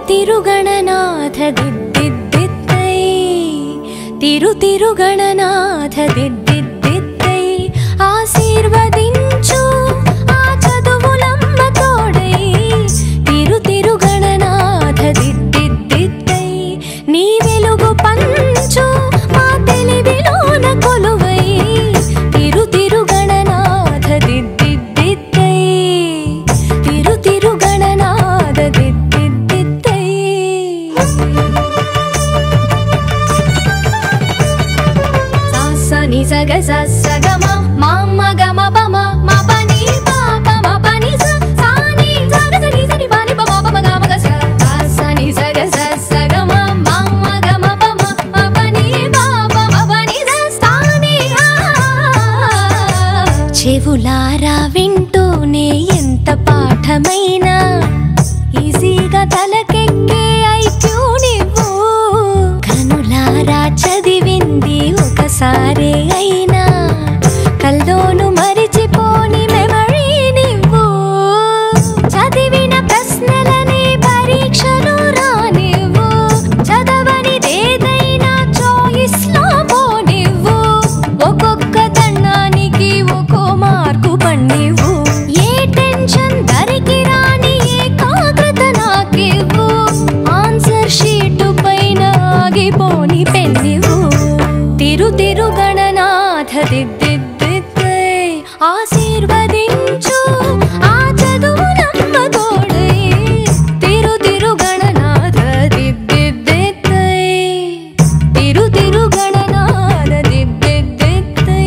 తిరుగణనాథ దిద్దిద్దిత్తై తిరు తిరుగణనాథ దిద్దిద్దిత్తై ఆశీర్వదించు ఆ చదువులమ్మ తోడై తిరు తిరుగణనాథ దిద్దిద్దిత్తై నీ వెలుగు పంచు మా తెలివిలోన కొలువై తిరు తిరుగణనాథ దిద్దిద్దిత్తై తిరు తిరుగణనాథ దిద్దిద్దిత్తై సాస ని సగ స గ మ మ మ గ మ ప మ మ ప ని ప ప మ ప ని స సా ని స గ స ని స ని ప ని ప మ ప మ గ మ గ స సాస ని సగ స స గ మ మ మ గ మ ప మ మ ప ని ప ప మ ప ని స సా ని ఆ చెవులారా వింటూనే ఎంత పాఠమైనా ఈజీగా తలకెక్కే ఐక్యూ నువ్వు కనులారా చదివింది ఒకసారే అయినా కల్లోను మరిచిపోని మెమరీ నువ్వు చదివిన ప్రశ్నలని పరీక్షలు రానివ్వు చదవనిదేదైనా చాయిస్ లో పోనివ్వు ఒక్కొక్క దండానికి ఒక్కో మార్కు పండివ్వు ఏ టెన్షన్ దరికి రాని ఏకాగ్రత నాకివ్వు ఆన్సర్ షీటు పైన ఆగిపోని పెన్నివ్వు తిరు తిరు గణనాథ దిద్దిద్దిద్దై ఆశీర్వదించు ఆ చదువునమ్మ తోడై తిరు తిరు గణనాథ దిద్దిద్దిద్దై తిరు తిరు గణనాథ దిద్దిద్దిద్దై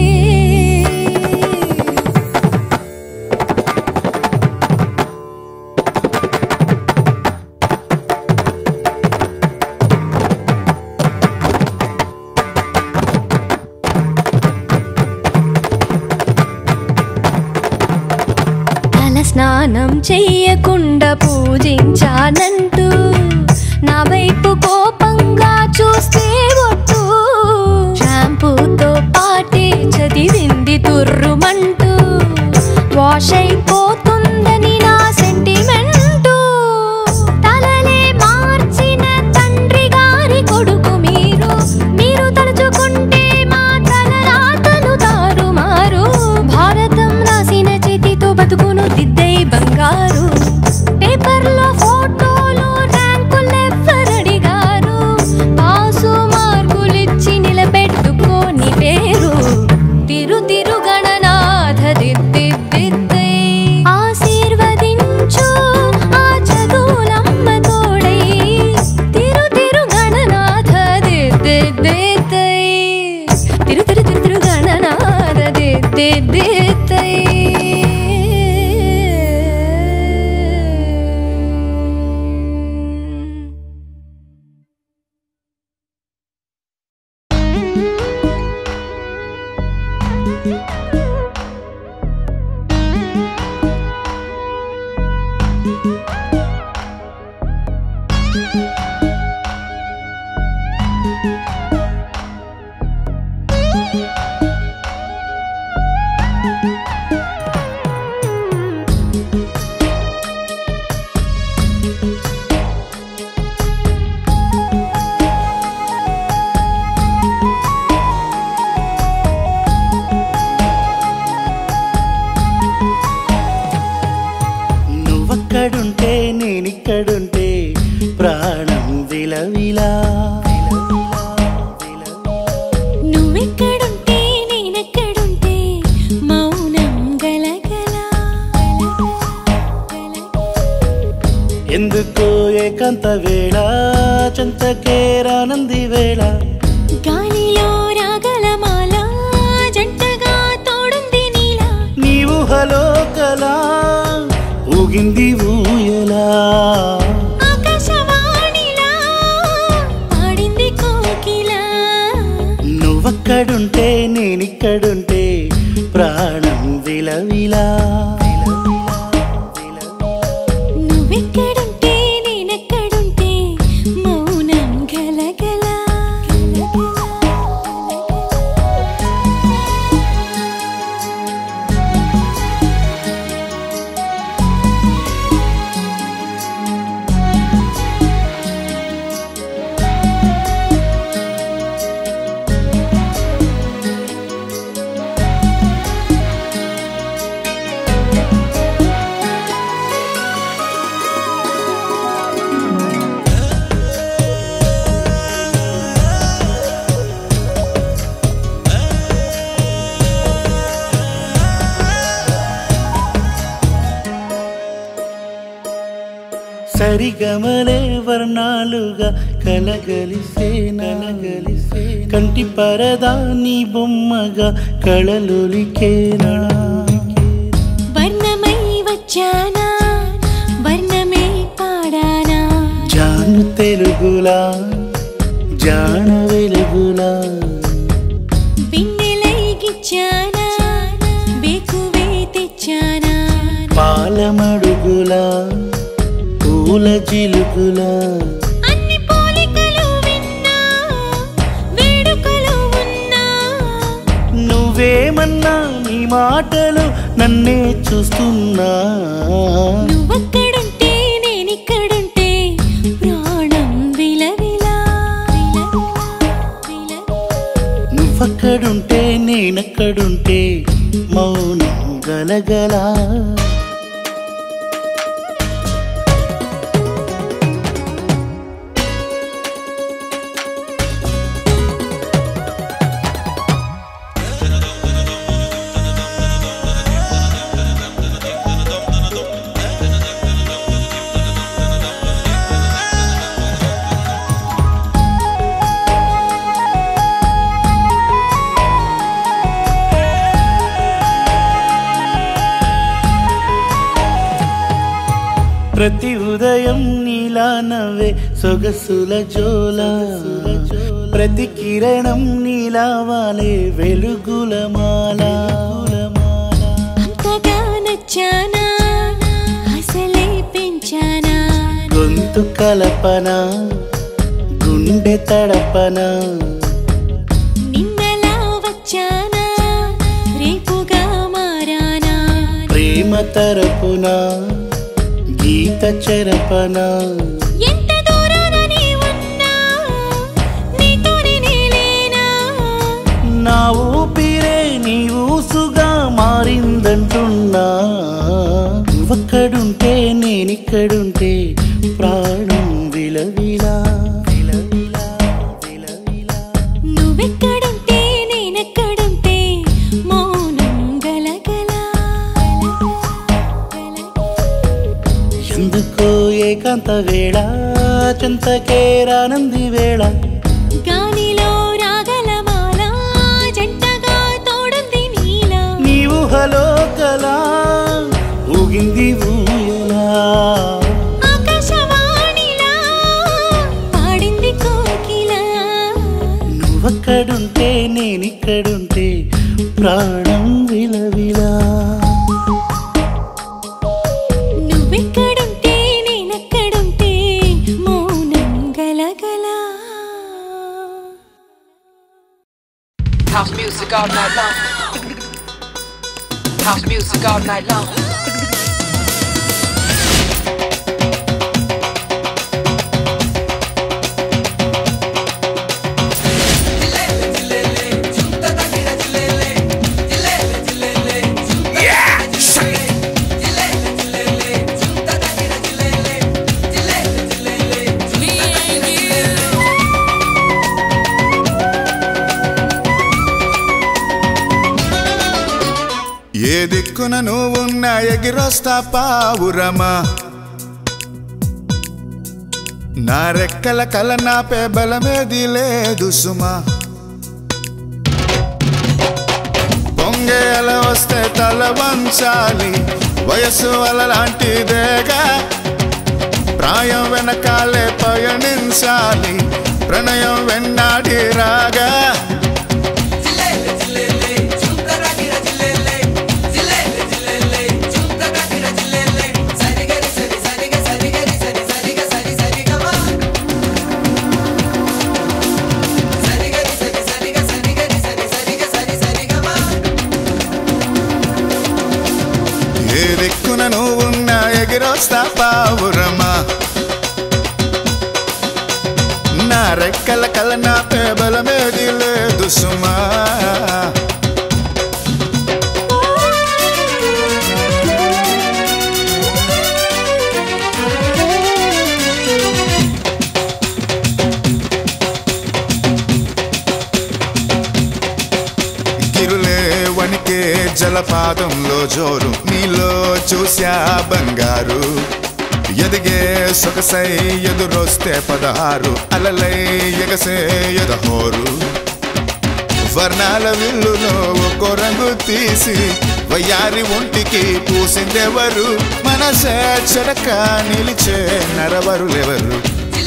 తల స్నానం చెయ్యకుండా పూజించానంటూ నా వైపు కోపంగా చూస్తే ఒట్టు షాంపూతో పాటే చదివింది తుర్రుమంటూ వాష్ అయిపోతుందని నా సెంటిమెంటు తలలే మార్చిన తండ్రి గారి కొడుకు మీరు మీరు తలుచుకుంటే మా తలరాతలు తారుమారు భారతం రాసిన చేతితో బతుకును దిద్దై బంగారు పేపర్లో ఫోటోలు ర్యాంకులెవ్వరడిగారు పాసు మార్కులిచ్చి నిలబెట్టుకోని పేరు తిరు తిరు గణనాథ దిద్దిద్దిద్దై ఆశీర్వదించు ఆ చదువులమ్మ తోడై తిరు తిరు గణనాథ దిద్దిద్దిద్దై తిరు తిరు తిరు తిరు గణనాథ దిద్దిద్దిద్దై నువ్వక్కడుంటే నేనిక్కడుంటే ప్రాణం విలవిలా నువ్వెక్కడుంటే నేనెక్కడుంటే మౌనం గలగల ఎందుకో ఏకాంత వేళ చెంతకే రానంది వేళ గాలిలో రాగలమాల జంటగా తోడుంది నీలా నీ ఊహలో కలా ఊగింది ఊయలా ఆకాశవాణిలా పాడింది కోకిలా నువ్వక్కడుంటే నేనిక్కడుంటే ప్రాణం విలవిలా నువ్వెక్కడుంటే నేనెక్కడుంటే మౌనం గలగల సరిగమలే వర్ణాలుగా కలగలిసే నలగలిసే కంటి పరదా నీ బొమ్మగా కళలొలికేనా వర్ణమై వచ్చానా వర్ణమే పాడానా జాను తెలుగులా జాన వెలుగులా బిన్నెలై గిచ్చానా బేకువే తెచ్చానా పాలమడుగులా పూల జిలుగులా అన్ని పోలికలు విన్నా వేడుకలు ఉన్నా నువ్వేమన్నా నీ మాటలు నన్నే చూస్తున్నా నువ్వక్కడుంటే నేనిక్కడుంటే ప్రాణం విలవిలా నువ్వక్కడుంటే నేనక్కడుంటే మౌనం గలగలా ప్రతి ఉదయం నీలా నవ్వే సొగసుల జోల ప్రతి కిరణం నీలా వాలే వెలుగుల మాల అంతగా నచ్చానా అసలే పెంచానా గొంతు కలపన గుండె తడపన నిన్నలా వచ్చానా రేపుగా మారానా ప్రేమ తరపున గీత చెరపన ఎంత దూరాన నీ ఉన్నా నీతోనే నేలేనా నా ఊపిరే నీ ఊసుగా మారిందంటున్నా నువ్వక్కడుంటే నేనిక్కడుంటే ప్రాణం విలవిలా విలవిలా విలవిలా నువ్వెక్కడుంటే నేనెక్కడుంటే మౌనం గలగలా ఎందుకో ఏకాంత వేళ చింతకే రానంది వేళ గాలిలో రాగలమాల జంటగా తోడుంది నీలా నీ ఊహలో కలా ఊగింది ఊయలా ఆకాశవాణిలా పాడింది కోకిలా నువ్వక్కడుంటే నేనిక్కడుంటే ప్రాణం విలవిలా నువ్వెక్కడుంటే నేనెక్కడుంటే మౌనం గలగలా House music all night long. House music all night long. ఏ దిక్కున నువ్వున్నా ఎగిరొస్తా పావురమా నా రెక్కల కల నాపే బలమేది లేదు సుమా పొంగే అల వస్తే తల వంచాలి వయసు అలలాంటిదేగా ప్రాయం వెనకాలే పయనించాలి ప్రణయం వెన్నాడి రాగా ఏ దిక్కున నువ్వున్నా ఎగిరొస్తా పావురమా నా రెక్కల కల నా బలమేది లేదు సుమా గిరులే వణికే జలపాతంలో జోరు నీలో చూసా బంగారు ఎదిగే సొగసై ఎదురొస్తే పదహారు అలలై ఎగసే ఎదహోరు వర్ణాల విల్లులో ఒక్కో రంగు తీసి వయ్యారి ఒంటికి పూసిందెవరు మనసే చెడక నిలిచే నరవరులెవరు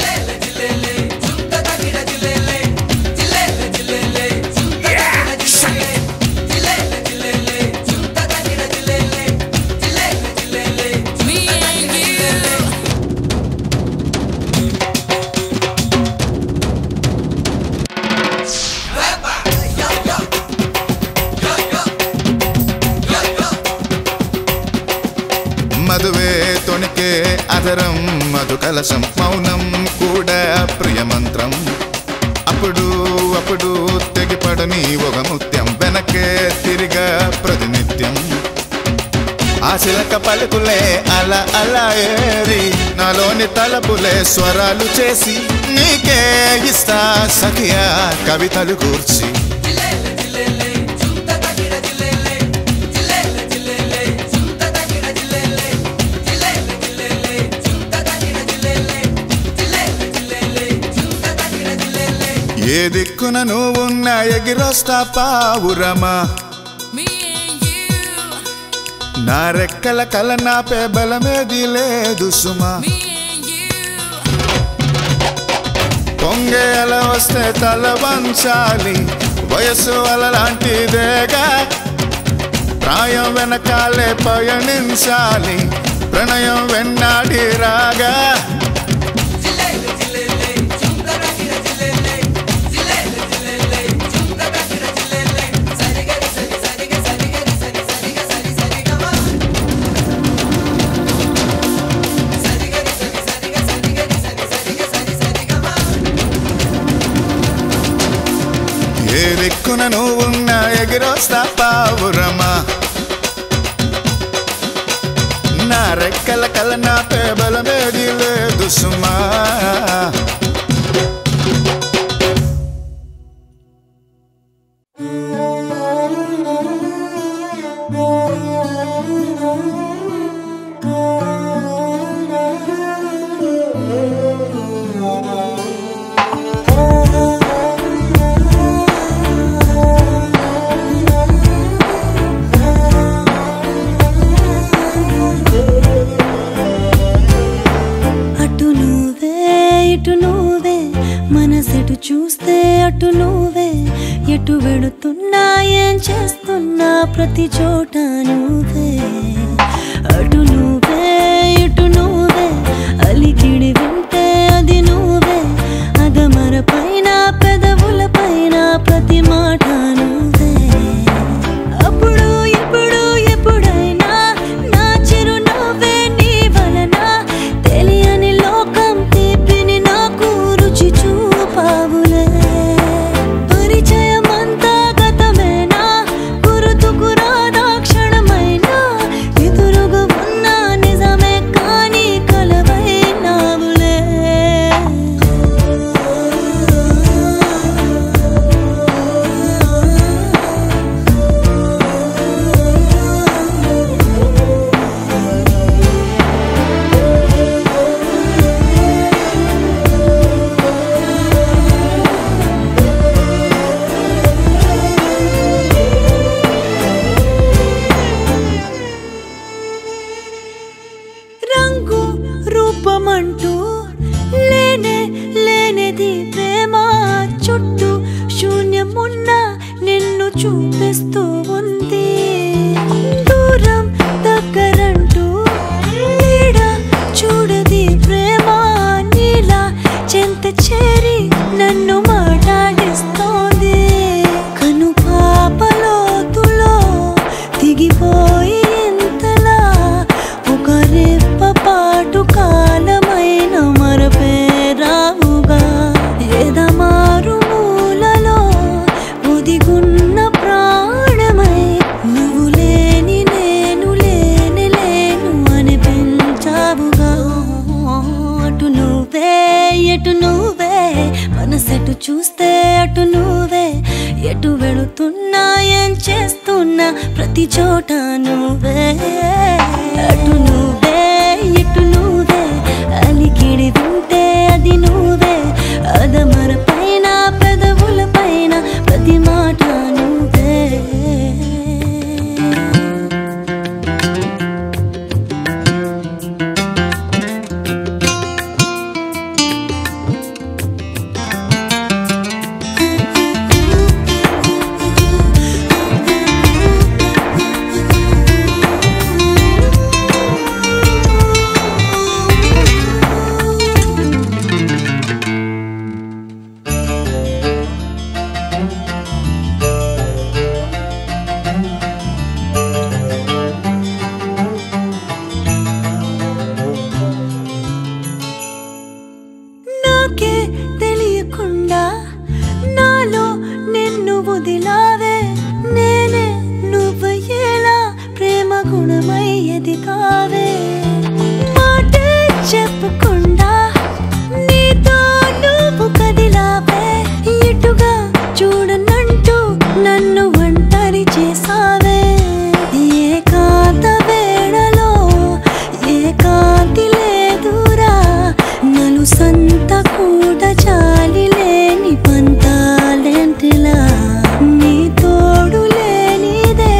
మధువే తొణికే అధరం మధు కలశం మౌనం కూడా ప్రియమంత్రం అప్పుడు అప్పుడు తెగిపడని ఒక ముత్యం వెనకే తిరిగా ప్రతినిత్యం ఆ శిలక పలుకులే అలా అలా ఏరి నాలోని తలపులే స్వరాలు చేసి నీకే ఇస్తా సఖియా కవితలు కూర్చి ఏ దిక్కున నువ్వున్నా ఎగిరొస్తా పావురమా నా రెక్కల కల నాపే బలమేది లేదు సుమా పొంగే అల వస్తే తల వంచాలి వయసు అలలాంటిదేగా ప్రాయం వెనకాలే పయనించాలి ప్రణయం వెన్నాడి రాగా ఏ దిక్కున నువ్వున్నా ఎగిరొస్తా పావురమా నా రెక్కల కల నా బలమేది లేదు సుమా అటు నువ్వే ఇటు నువ్వే మనసెటు చూస్తే అటు నువ్వే ఎటు వెడుతున్నా ఏం చేస్తున్నా ప్రతి చోట నువ్వే అటు నువ్వే ఇటు నువ్వే అలికిడి వింటే అది నువ్వే అదమర పైన పెదవుల పైన ప్రతి మాట నువ్వే అప్పుడు ఇప్పుడు ఎప్పుడైనా నా చిరునవ్వే నీ వలన తెలియని లోకం తీపిని నాకు రుచి చూపావులే పరిచయమంతా గతమేనా గుర్తుకు రాదా క్షణమైనా ఎదురుగా ఉన్న నిజమే కానీ కలవైనావులే రంగు రూపమంటూ లేనే లేనిది ప్రేమ చుట్టూ శూన్యమున్న నిన్ను చూపిస్తూ ఉంది దూరం దగ్గరంటూ నీడ చూడది ప్రేమ నీలా చెంత చేరి నన్ను మాట్లాడిస్తోంది కను పాపలోతులో దిగిపోయి ఇంతలా ఒక రెప్ప పాటు కాలమైన మరపే రావుగా ఎదమారు మూలలో ఒదిగున్న ప్రాణమై నువ్వు లేని నేను లేని లేను అనిపించావుగా అటు నువ్వే ఎటు నువ్వే మనసెటు చూస్తే అటు నువ్వే ఎటు వెళుతున్నా ఏం చేస్తున్నా ప్రతి చోట నువ్వే అటు నువ్వే ఇటు నువ్వే అది నువ్వే అదమర పైన పెదవుల పైన ప్రతి మాట నువ్వే నాకే తెలియకుండా నాలో నిన్ను వదిలావే నేనే నువ్వయ్యేలా ప్రేమ గుణమయ్యది కావే మాటే చెప్పకుండా నీతో నువ్వు కదిలావే ఇటుగా చూడనంటూ నన్ను ఒంటరి చేసావే ఏకాంత వేళలో ఏకాంతి లేదురా నలు సంత కూడా చాలి లేని పంతాలెంటిలా నీ తోడు లేనిదే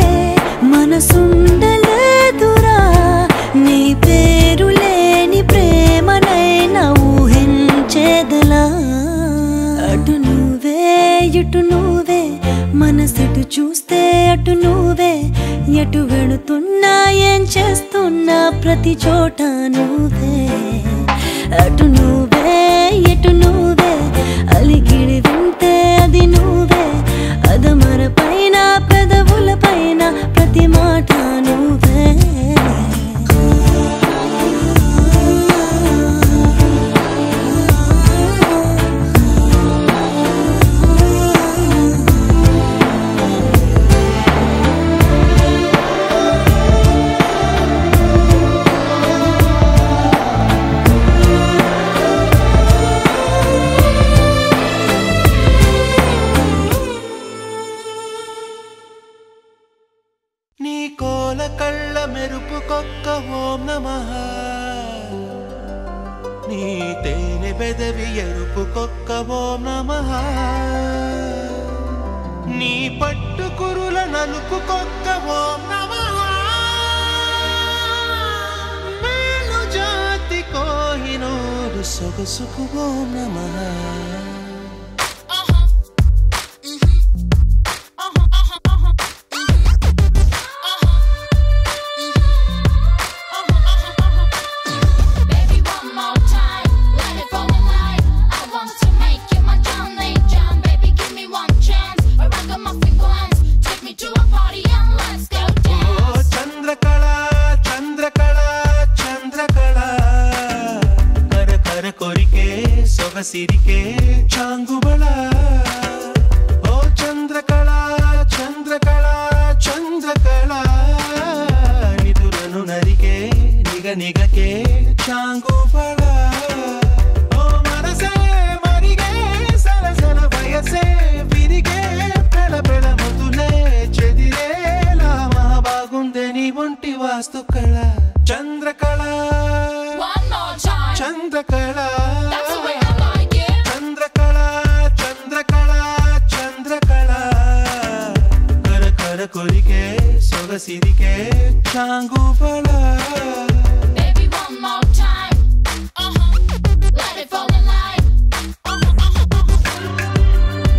మనసుండలేదురా నీ పేరు లేని ప్రేమనైనా ఊహించేదలా అటు నువ్వే ఇటు నువ్వే మనసెటు చూస్తే అటు నువ్వే ఎటు వెళుతున్నా ఏం చేస్తున్నా ప్రతి చోట నువ్వే అటు నువ్వే ఎటు నువ్వే అలికిడి వింటే అది నువ్వే అదమర పైన పెదవుల పైన ప్రతి మాట నువ్వే నీ కోల కళ్ళ మెరుపు కొక్క ఓం నమః నీ తేనె పెదవి ఎరుపు కొక్క ఓం నమః నీ పట్టు కురుల నలుపు కొక్క ఓం నమః మేలు జాతి కోహినూరు సొగసుకు ఓం నమః Baby, one more time, let it fall in line. I want to make you my Johnny John. Baby, give me one chance. A ragamuffin glance. Take me to a party and let's go oh dance. Chandrakala Chandrakala Chandrakala కర కర కొరికే సొగసిరికే చాంగుబళ ఓ చంద్రకళ చంద్రకళ చంద్రకళ నిదురను నరికే నిగ నిగకే చాంగుబళ ఓ మనసే మరిగే సరసన వయసే విరిగే పెళ పెళ మొదలే చెదిరేలా మా బాగుందే నీ ఒంటి వాస్తు కళ Chandrakala One more time. Chandrakala That's the way I like it. Chandrakala Chandrakala Chandrakala కర కర కొరికే సొగసిరికే చాంగుబళ Baby, one more time. Uh-huh. Let it fall in line. Uh-huh, uh-huh, uh-huh.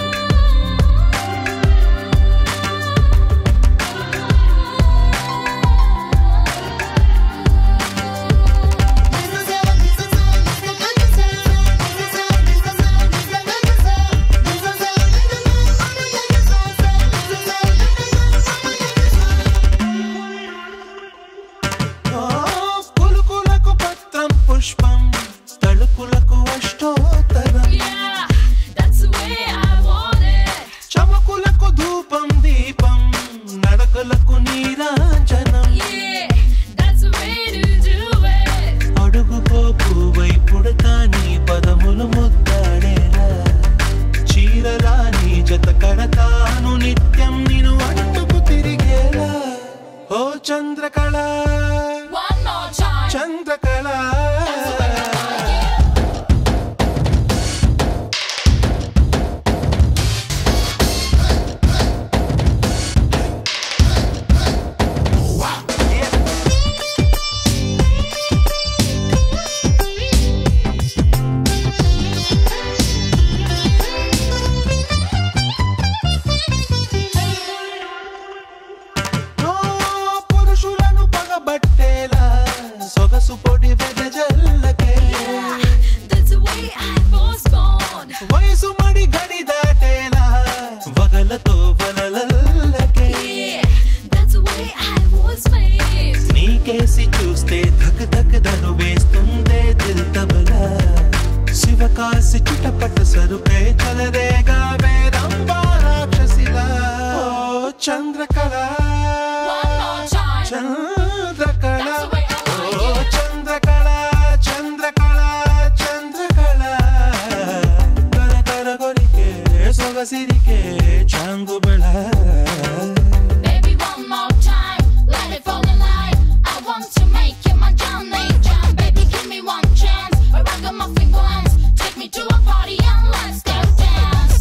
ఓ పులుకులకు పత్రం పుష్పం తలుపులకు అష్టోత్తరం Yeah, that's the way I want it. చమకులకు ధూపం దీపం నడకలకు నీరాంజనం Yeah, that's the way to do it. అడుగుకో పువ్వై పుడతా నీ పదములు ముద్దాడేలా చీరలా నీ జత కడతాను నిత్యం నిన్ను అంటుకు తిరిగేలా ఓ Chandrakala One more time. Chandrakala That's the way I like it. Chandrakala Chandrakala ఓ చంద్రకళ చంద్రకళ చంద్రకళ కర కర కొరికే సొగసిరికే చాంగుబళ Baby, one more time, let it fall in line. I want to make you my Johnny Jam. Baby, give me one chance. A ragamuffin glance. Take me to a party and let's go dance.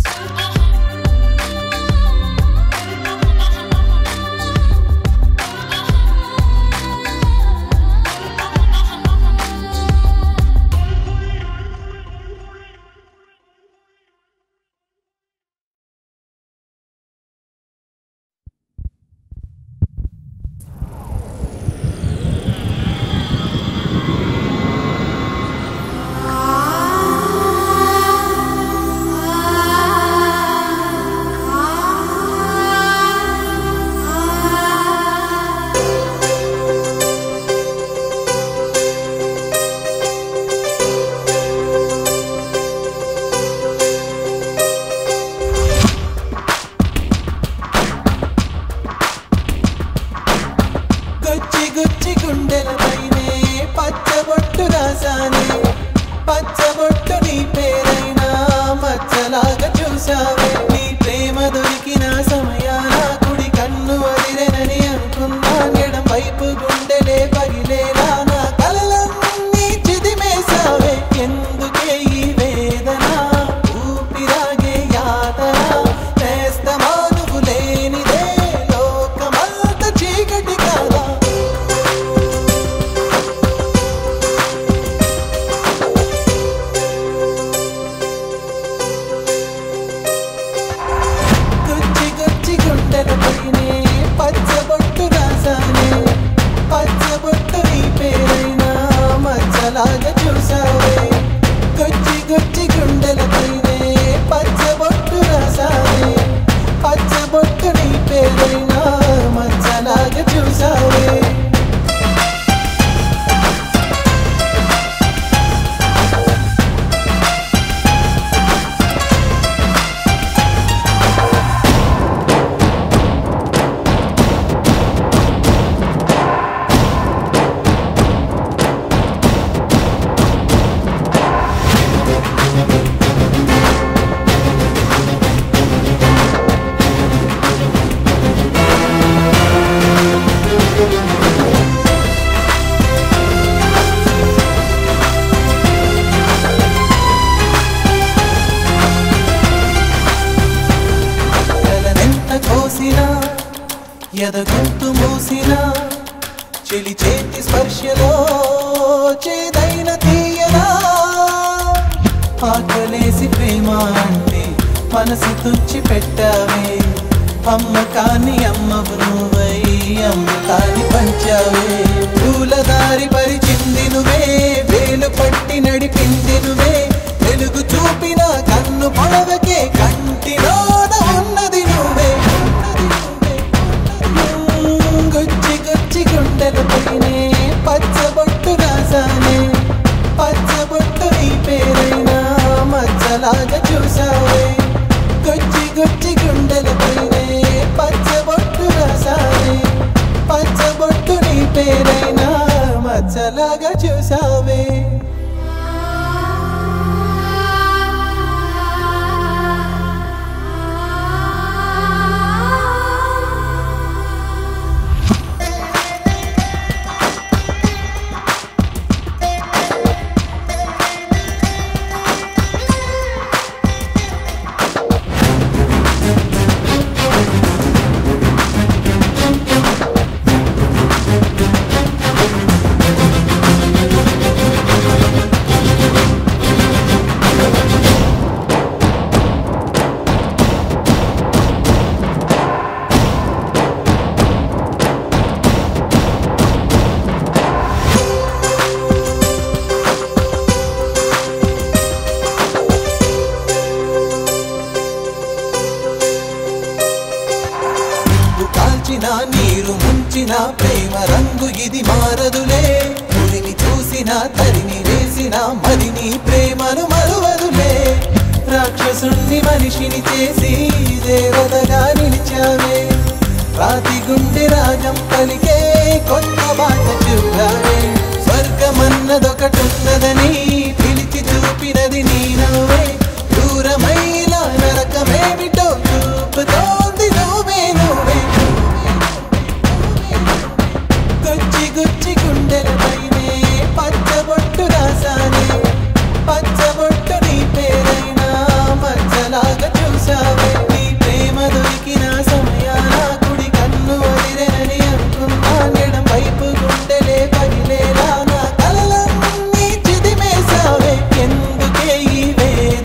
గుచ్చి గుచ్చి గుండెలపైనే పచ్చబొట్టు రాసానే పచ్చబొట్టు నీ పేరైనా మచ్చలాగా చూసావే నీ ప్రేమ దొరికిన సమయాన కుడి కన్ను అదిరెనని అనుకున్నా ఎడం వైపు గుండెలే పగిలేలా నా కలలన్నీ చిదిమేసావే ఎందుకే ఈ వేదన ఊపిరాగే యాతన నేస్తమా నువ్వు లేనిదే లోకమంత చీకటి కాదా గుచ్చి గుచ్చి గుండెలపైనే పచ్చబొట్టు రాసానే పచ్చబొట్టు నీ పేరైనా మచ్చలాగా చూసావే గుచ్చి గుచ్చి గుండెలపైనే పచ్చబొట్టు రాసానే పచ్చబొట్టు నీ పేరైనా మచ్చలాగా చూసావే తలనెంత కోసినా ఎదగొంతు మూసినా చెలి చేతి స్పర్శలో చేదైన తీయనా ఆకలేసి ప్రేమ అంటే మనసు తుచ్చి పెట్టావే అమ్మ కాని అమ్మవు నువ్వై అమ్మ కాని పంచావే పూలదారి పరిచింది నువ్వే వేలు పట్టి నడిపింది నువ్వే వెలుగు చూపిన కన్ను పొడవకే కంటిలోన ఉన్నది నువ్వే ఉన్నది నువ్వే గుచ్చి గుచ్చి గుండెలపైనే పచ్చబొట్టు రాసానే పచ్చబొట్టు నీ పేరైనా మచ్చలాగా చూసావే గుచ్చి గుచ్చి గుండెలపైనే పచ్చబొట్టు రాసానే పచ్చబొట్టు నీ పేరైనా మచ్చలాగా చూసావే నిప్పు కాల్చిన నీరు ముంచిన ప్రేమ రంగు ఇది మారదులే పులిని చూసిన తరిని వేసిన మరి నీ ప్రేమను మరువదులే రాక్షసుణ్ణి మనిషిని చేసి దేవతగా నిలిచావే రాతి గుండె రాగం పలికే కొత్త బాట చూపావే స్వర్గమన్నదొకటున్నదని పిలిచి చూపినది నీ నవ్వే దూరమైలా నరకమేమిటో చూపుతోంది నువ్వే నువ్వే గుచ్చి గుచ్చి గుండెలపైనే పచ్చబొట్టు రాసానే పచ్చబొట్టు నీ పేరైనా మచ్చలాగా చూసావే నీ ప్రేమ దొరికిన సమయాన కుడి కన్ను వదిలేనని అనుకున్నా నెడం వైపు గుండెలే పగిలేలా నా కలలన్నీ చిదిమేశావే ఎందుకే ఈ వేదన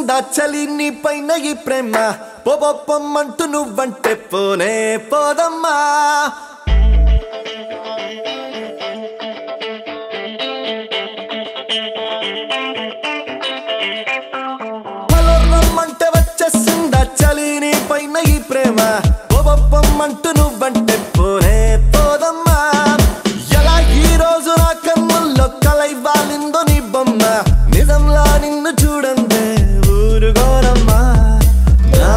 వచ్చేసిందా చలి నీ పైన ఈ ప్రేమ పొబొప్పమ్మంటూ నువ్వంటే పోనే పోదమ్మా హలో రమ్మంటే వచ్చేసిందా చలి నీ పైన ఈ ప్రేమ పొబొప్పమ్మంటూ నువ్వంటే పోనే పోదమ్మా ఎలా ఈ రోజు నా కన్నుల్లో కలై వాలిందో నీ బొమ్మ నిజంలా నిన్ను చూడందే ఊరుగోరమ్మా నా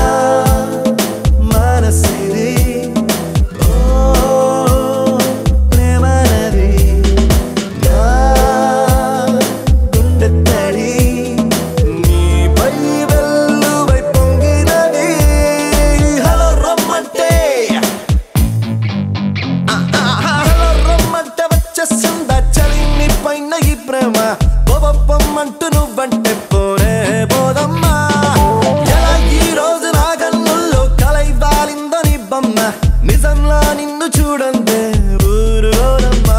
మనసిది ఓ ప్రేమనది నా గుండె తడి నీపై వెల్లువై పొంగినది హలో రమ్మంటే హలో రమ్మంటే వచ్చేసిందా చలి నీ పైన ఈ ప్రేమ బొబప్పమ్మంటూ నువ్వంటే పోనే పోదమ్మా ఎలా ఈ రోజు నా కన్నుల్లో కలై వాలిందో నీ బొమ్మ నిజంలా నిన్ను చూడందే ఊరులోనమ్మా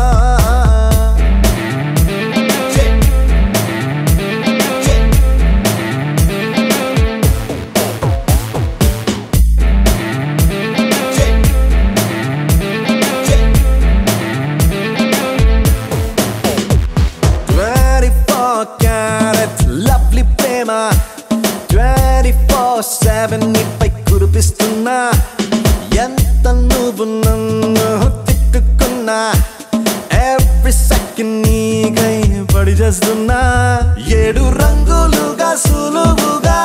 Twenty-four carat lovely ప్రేమ ట్వంటీ ఫోర్ సెవెన్ నీపై కురిపిస్తున్నా ఎంత నువ్వు నన్ను తిట్టుకున్నా ఎవ్రీ సెకండ్ నీకై పడి చేస్తున్నా ఏడు రంగులుగా సులువుగా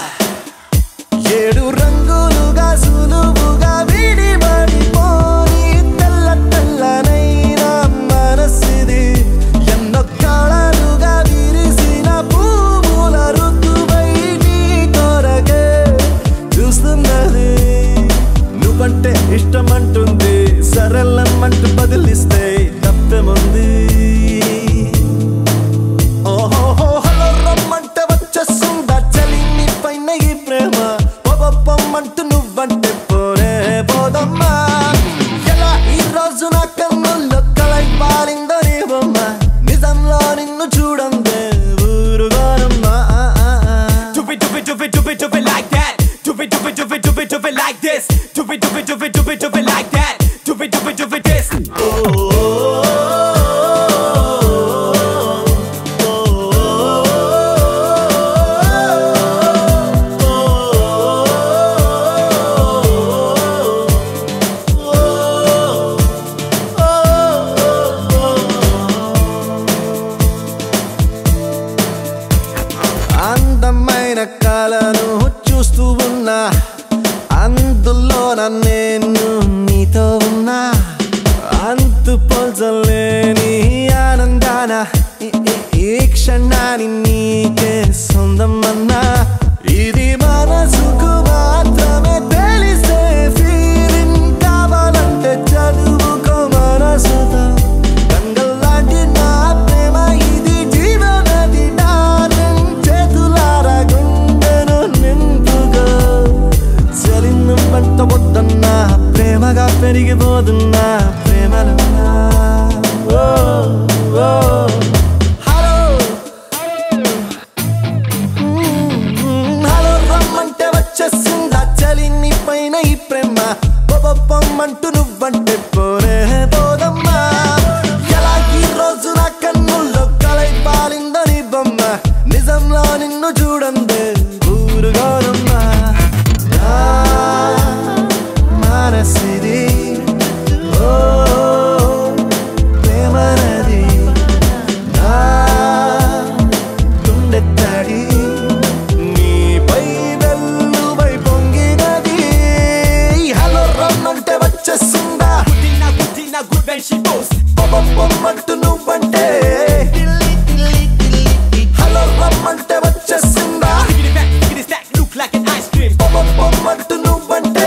ఏడు రంగులుగా సులువుగా విడిపడిపోని తెల్ల తెల్లనైన మనసిది ఎన్నో కాళలుగా విరిసిన పువ్వుల ఋతువై నీ కొరకే చూస్తున్నది నువ్వంటే ఇష్టమంటుంది సరళమ్మంటూ బదిలిస్తే తప్పేముంది ఓహో హలో రమ్మంటే వచ్చేస్తుందా చలి నీ పైన ఈ ప్రేమ పొబప్పమ్మంటూ నువ్వంటే పోనే పోదమ్మా ఎలా ఈ రోజు నా కన్నుల్లో కలై పారిందో నీ బొమ్మ నిజంలో నిన్ను చూడందే ఊరుగోనమ్మా Do it, do it, do it, do it, do it like that. Do it, do it, do it, do it, do it like this. Do it, do it, do it, do it, do it like that. Do it, do it, do it, this. అందమైన కళను చూస్తూ ఉన్నా అందులో నేను నీతో ఉన్నా అంతు పోల్చలేని ఆనందాన ఈ- ఈ- ఈ క్షణాన్ని నీకే సొందమన్నా ఇది మనసుకు మాత్రమే తెలిసే ఫీలింగ్ కావాలంటే చదువుకో మనసుతో గంగల్లాంటి నా ప్రేమ ఇది జీవనది డార్లింగ్ చేతులారా గుండెను నింపుకో చలిను పంట వద్దన్నా ప్రేమగా పెరిగిపోతున్నా ప్రేమలున్నా ఓ ఓ హలో హలో రమ్మంటే వచ్చేసిందా చలి నీ పైన ఈ ప్రేమ బొబొప్పమ్మంటూ నువ్వంటే పోనే పోదమ్మా ఎలా ఈ రోజు నా కన్నుల్లో కలై పాలిందో నీ బొమ్మ నిజంలో నిన్ను చూడందే ఊరుగోనమ్మా నా మనసిది ఓ ప్రేమనది నా గుండె తడి నీపై వెల్లువై పొంగినది హలో రమ్మంటే వచ్చేసిందా Good enough, good enough, good when she goes. బొమ్మంటూ నువ్వంటే హలో రమ్మంటే వచ్చేసిందా Give it back, give it stack, look like an ice cream. బొమ్మంటూ నువ్వంటే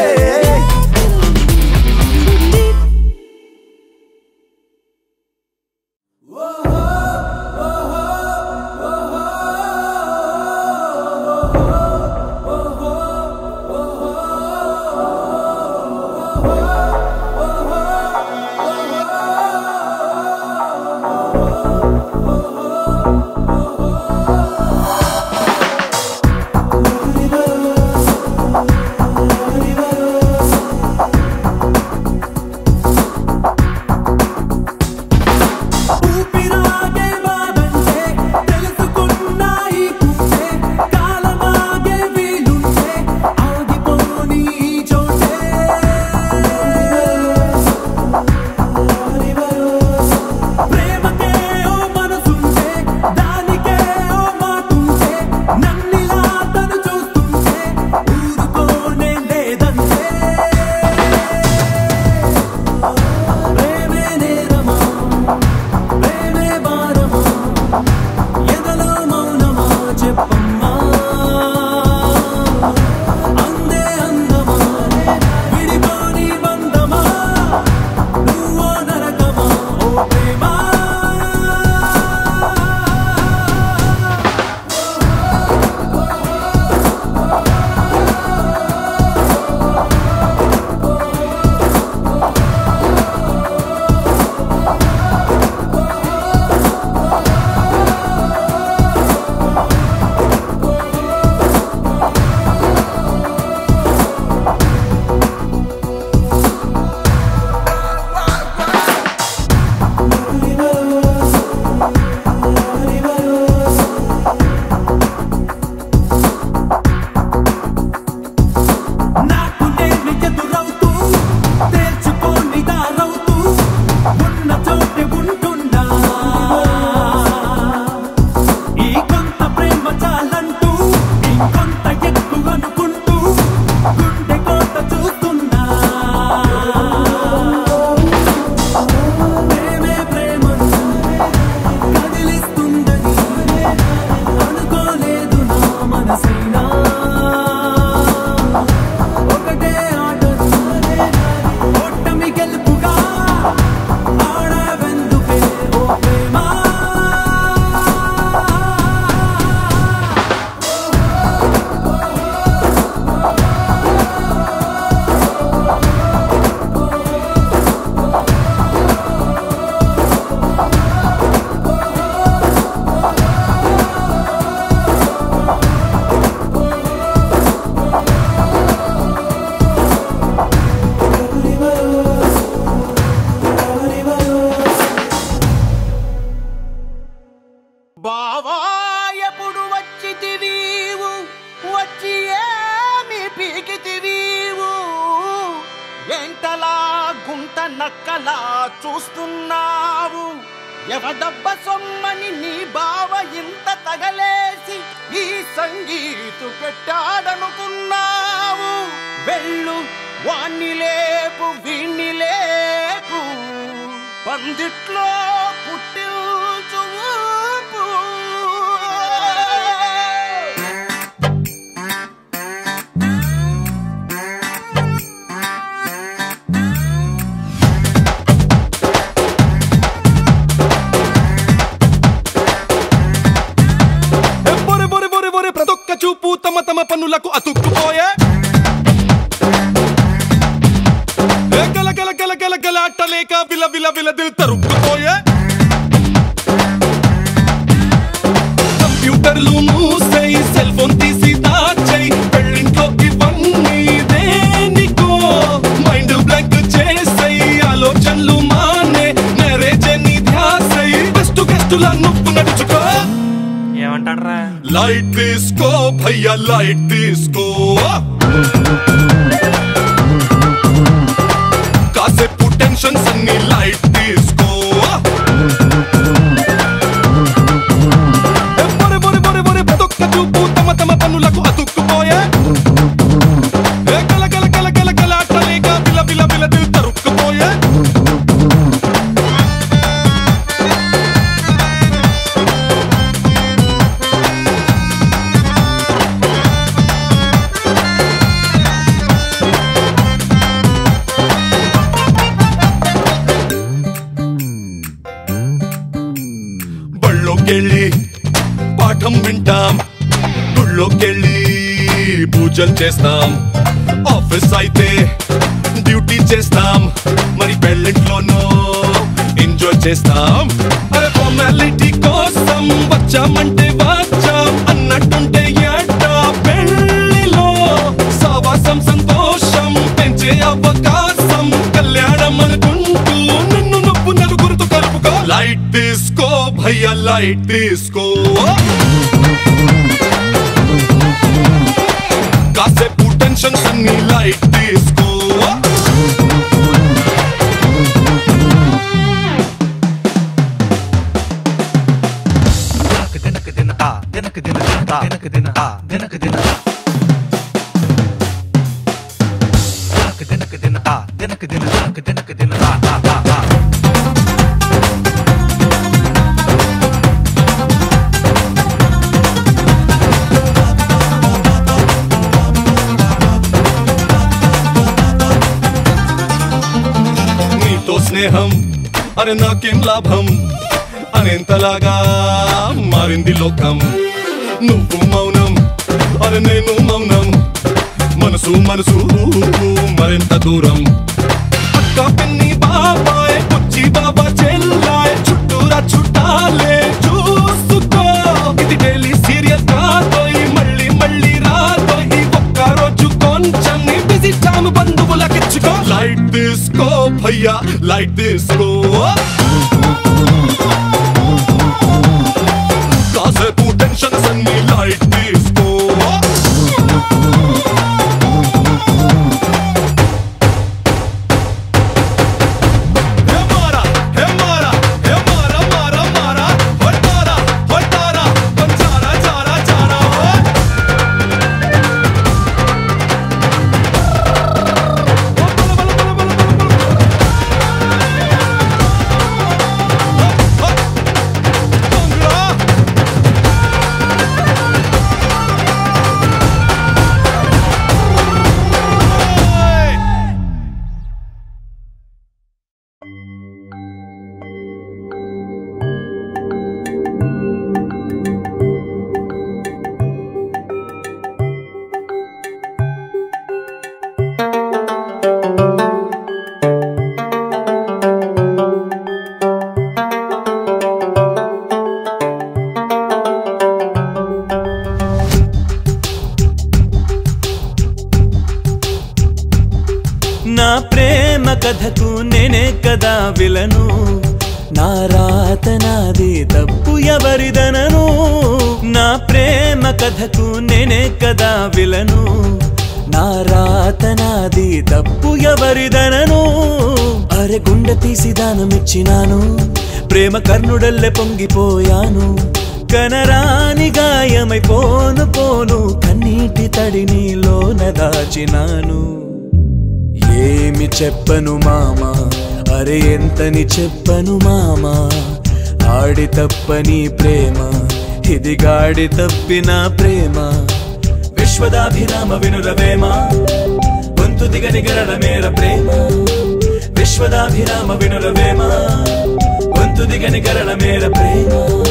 బావా ఎప్పుడు వచ్చితివీవు వచ్చి ఏమి పీకితివీవు ఎంతలా గుంట నక్కలా చూస్తున్నావు ఎవడబ్బ సొమ్మని నీ బావ ఇంత తగలేసి ఈ సంగీతు పెట్టాడనుకున్నావు వెళ్ళు వాణ్ణి లేపు వీణ్ణి లేపు పందిట్లో పుట్టిల్చు ఊపు. బొరి బొరి బొరి బొరి ప్రతొక్క చూపు తమ తమ పన్నులకు అతుక్కుపోయే ఏ గల గల గల గల గల అట్టలేక విల విల విల దిల్ తరుక్కుపోయే కంప్యూటర్లు మూసేయి సెల్ ఫోన్ తీసి దాచేయి పెళ్ళింట్లోకి ఇవన్నీ దేనికో మైండ్ బ్లాంక్ చేసేయి ఆలోచనలు మానే మ్యారేజ్ నీ ధ్యాసై బెస్ట్ గెస్టులా నువ్వు నడుచుకో ఏమంటాడ్రా లైట్ తీసుకో భయ్యా లైట్ తీసుకో కాసేపు టెన్షన్స్ అన్ని లైట్ తీసుకో ఏ బొరి బొరి బొరి బొరి ప్రతొక్క చూపు తమ తమ పన్నులకు అతుక్కుపోయే ఏ గల గల గల గల గల అట్టలేక బిల బిల బిల దిల్ తరుక్కుపోయే బళ్ళోకెళ్ళి పాఠం వింటాం గుళ్ళోకెళ్ళి పూజలు చేస్తాం ఆఫీస్ అయితే డ్యూటీ చేస్తాం మరి పెళ్ళింట్లోనూ ఎంజాయ్ చేస్తాం అరే ఫార్మాలిటీ కోసం వచ్చామంటే వచ్చాం అన్నట్టుంటే ఏటా పెళ్ళిలో సావాసం సంతోషం పెంచే అవకాశం కళ్యాణం అనుకుంటూ నిన్ను నొప్పు నలుగురితో కలుపుకో లైట్ తీసుకో భయ్యా లైట్ తీసుకో కాసేపు టెన్షన్స్ అన్ని లైట్ తీసుకో నీతో స్నేహం అరే నాకేం లాభం అనేంతలాగా మారింది లోకం నువ్వు మౌనం అరే నేను మౌనం మనసు మనసు మరింత దూరం అక్క పిన్ని బాబాయ్ పుచ్చి బాబా చెల్లాయ్ చుట్టూరా చుట్టాలే చూసుకో ఇది డైలీ సీరియల్ కాదోయ్ మళ్ళీ మళ్ళీ రాదోయ్ ఒక్క రోజు కొంచెం నీ బిజీ టైం బంధువులకిచ్చుకో లైట్ తీసుకో భయ్యా లైట్ తీసుకో కాసేపు టెన్షన్స్ అన్ని లైట్ తీసుకో హే మారా హే మారా హే మారా మారా మారా హోయ్ తారా హోయ్ తారా పంచారా చారా చారా హోయ్ నా ప్రేమ కథకు నేనే కదా విలను నా రాత నాది తప్పు ఎవరిదనను కథకు నేనే కదా విలను నా రాత నాది తప్పు ఎవరిదనను అరె గుండె తీసి దానమిచ్చినాను ప్రేమ కర్ణుడల్లె పొంగిపోయాను కనరాని గాయమైపోను పోను కన్నీటి తడి నీలోన దాచినాను ఏమి చెప్పను మామా అరే ఎంతని చెప్పను మామా ఆడి తప్పని ప్రేమ ఇది గాడి తప్పిన ప్రేమ విశ్వదాభిరామ వినురవేమ గొంతు దిగని గరళ మేర ప్రేమ విశ్వదాభిరామ వినురవేమ గొంతు దిగని గరళ మేర ప్రేమ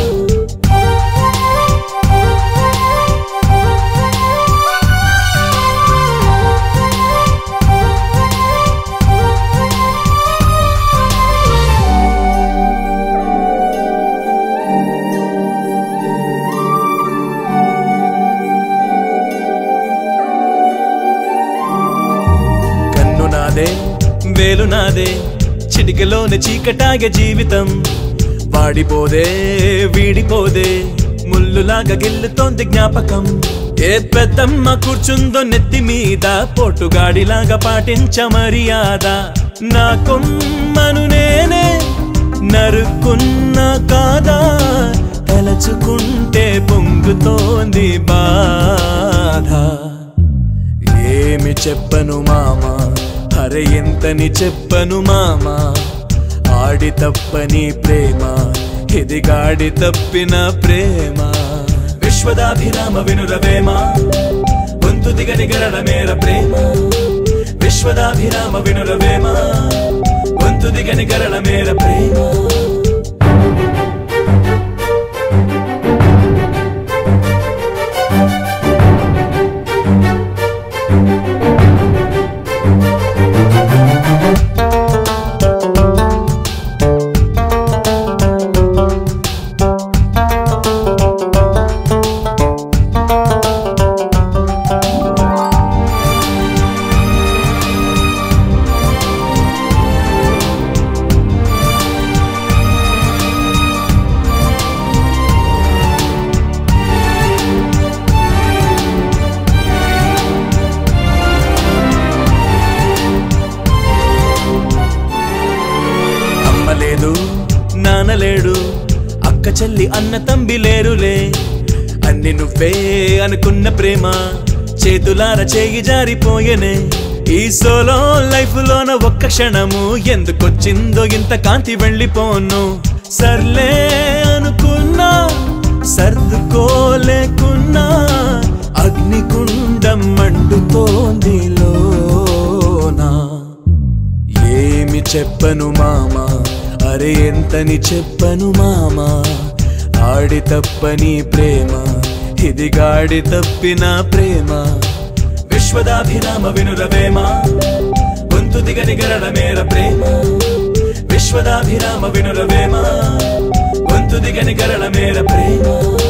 కన్ను నాదే వేలు నాదే చిటికలోని చీకటాగే జీవితం వాడిపోదే వీడిపోదే ముల్లులాగా గిల్లుతోంది జ్ఞాపకం ఏ పెద్దమ్మ కూర్చుందో నెత్తి మీద పోటుగాడిలాగా పాటించ మర్యాద నా కొమ్మను నేనే నరుక్కున్నా కాదా తలచుకుంటే పొంగుతోంది బాధ ఏమి చెప్పను మామా అరే ఎంతని చెప్పను మామా ఆడి తప్పని ప్రేమ ఇది గాడి తప్పిన ప్రేమ విశ్వదాభిరామ వినురవేమ గొంతు దిగని గరడ మేర ప్రేమ విశ్వదాభిరామ వినురవేమ గొంతు దిగని గరడ మేర ప్రేమ అమ్మ లేదు నాన్న లేడు అక్క చెల్లి అన్న తంబి లేరులే అన్ని నువ్వే అనుకున్న ప్రేమ చేతులార చేయి జారిపోయెనే ఈ సోలో లైఫ్ లోన ఒక్క క్షణము ఎందుకొచ్చిందో ఇంత కాంతి వెళ్ళిపోను సర్లే అనుకున్నా సర్దుకోలేకున్నా అగ్నికుండం మండుతోంది లోనా ఏమి చెప్పను మామా అరే ఎంతని చెప్పను మామా ఆడి తప్పని ప్రేమ ఇది గాడి తప్పిన ప్రేమ విశ్వదాభిరామ వినురవేమ గొంతు దిగని గరడ మేర ప్రేమ విశ్వదాభిరామ వినురవేమ గొంతు దిగని గరడ మేర ప్రేమ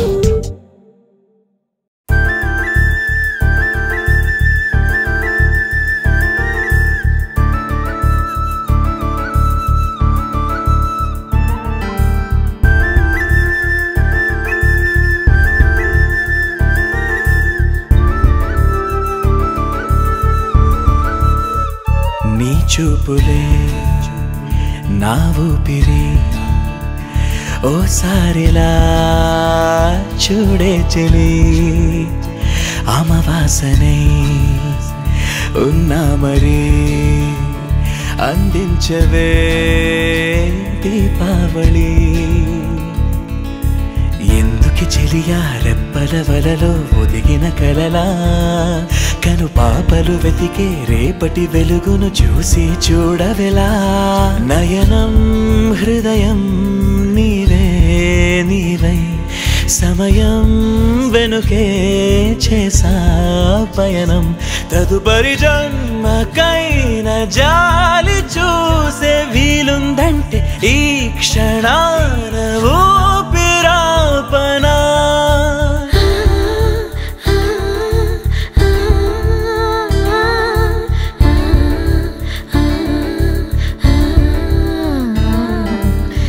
నీ చూపులే నా ఊపిరి ఓసారిలా చూడే చెలి అమవాసనే ఉన్నా మరి అందించవే దీపావళి ఎందుకి చెలియా రెప్పల వలలో ఒదిగిన కలలా కను పాపలు వెతికే రేపటి వెలుగును చూసి చూడవెలా నయనం హృదయం నీవే నీవై సమయం వెనుకే చేసా పయనం తదుపరి జన్మకైన జాలి చూసే వీలుందంటే ఈ క్షణాన ఊపిరాపనా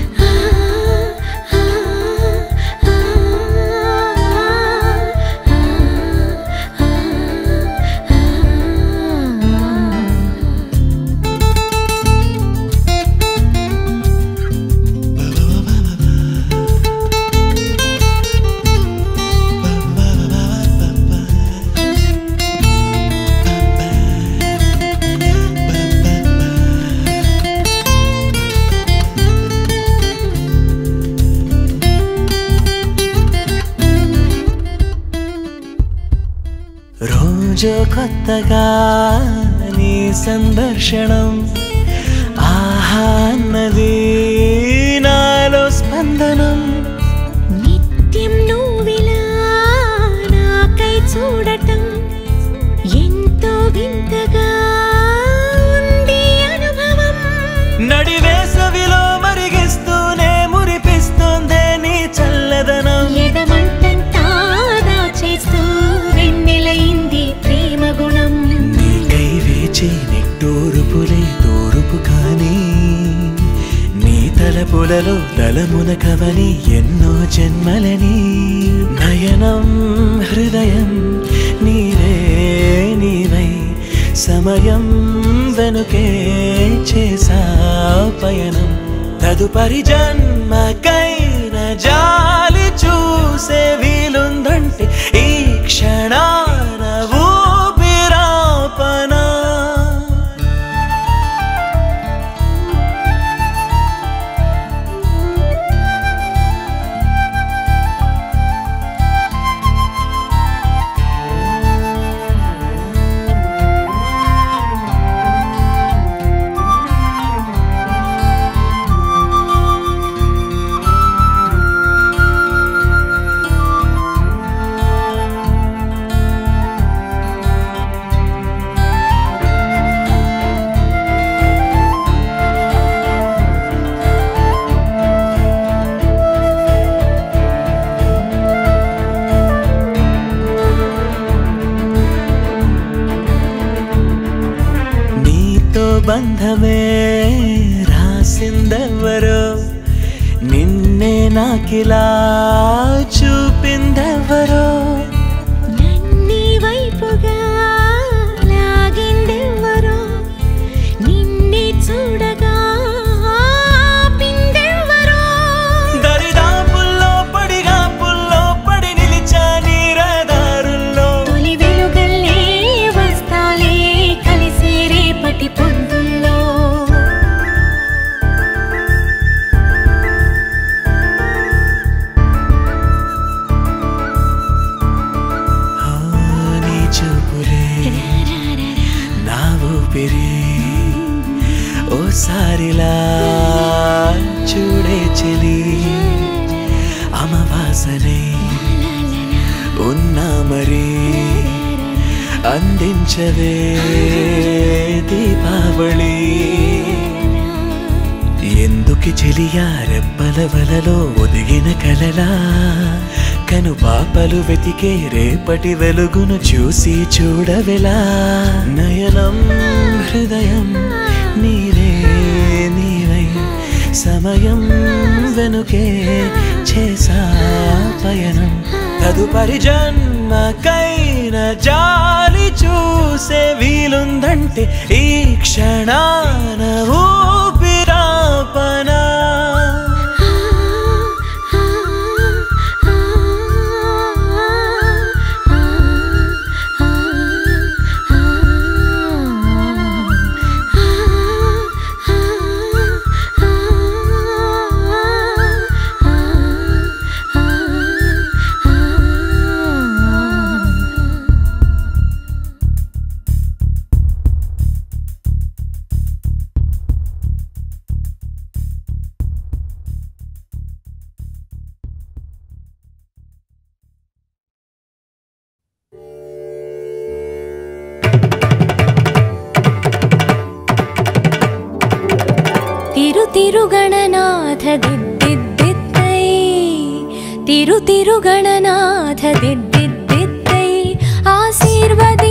ఆ రోజు కొత్తగా నీ సందర్శనం ఆహా అన్నది నాలో స్పందనం నిత్యం నువ్విలా నాకై చూడటం ఎంతో వింతగా ఉంది అనుభవం నడి వేసవిలో మరిగిస్తూనే మురిపిస్తుందే నీ చల్లదనం ఎదమంటంతా దాచేస్తూ వెన్నెలైంది ప్రేమ గుణం నీకై వేచి నిట్టూరుపులే తూరుపు కానీ నీ తలపులలో తలమున కవని ఎన్నో జన్మలని నయనం హృదయం నీవే నీవై సమయం వెనుకే చేసా పయనం తదుపరి జన్మకైన జాలి చూసే వీలుందంటే ఈ క్షణాన ఊపిరాపనా నీతో బంధమే రాసిందెవరో నిన్నే నాకిలా చూపిందెవరో నన్ని వైపుగా లాగిందెవ్వరో నిన్నే చూడగా ఆపిందెవ్వరో దరిదాపుల్లో పడిగా పుల్లో పడి నిలిచా నీ రహదారుల్లో తొలి వెలుగల్లే వస్తాలే కలిసే రేపటి పొద్దుల్లో ఆ, నీ చూపులే నా ఊపిరి ఓసారిలా చూడే చెలి అమవాసనే ఉన్నా మరి అందించవే దీపావళి ఎందుకు చెలియా రెప్పల వలలో ఒదిగిన కలలా కను పాపలు వెతికే రేపటి వెలుగును చూసి చూడవెలా నయనం హృదయం నీరే నీవై సమయం వెనుకే చేసా పయనం తదుపరి జన్మకైన జాలి చూసే వీలుందంటే ఈ క్షణాన ఊపిరాపనా తిరు తిరుగణనాథ దిద్దిద్దిత్తై తిరు తిరుగణనాథ దిద్దిద్దిత్తై ఆశీర్వది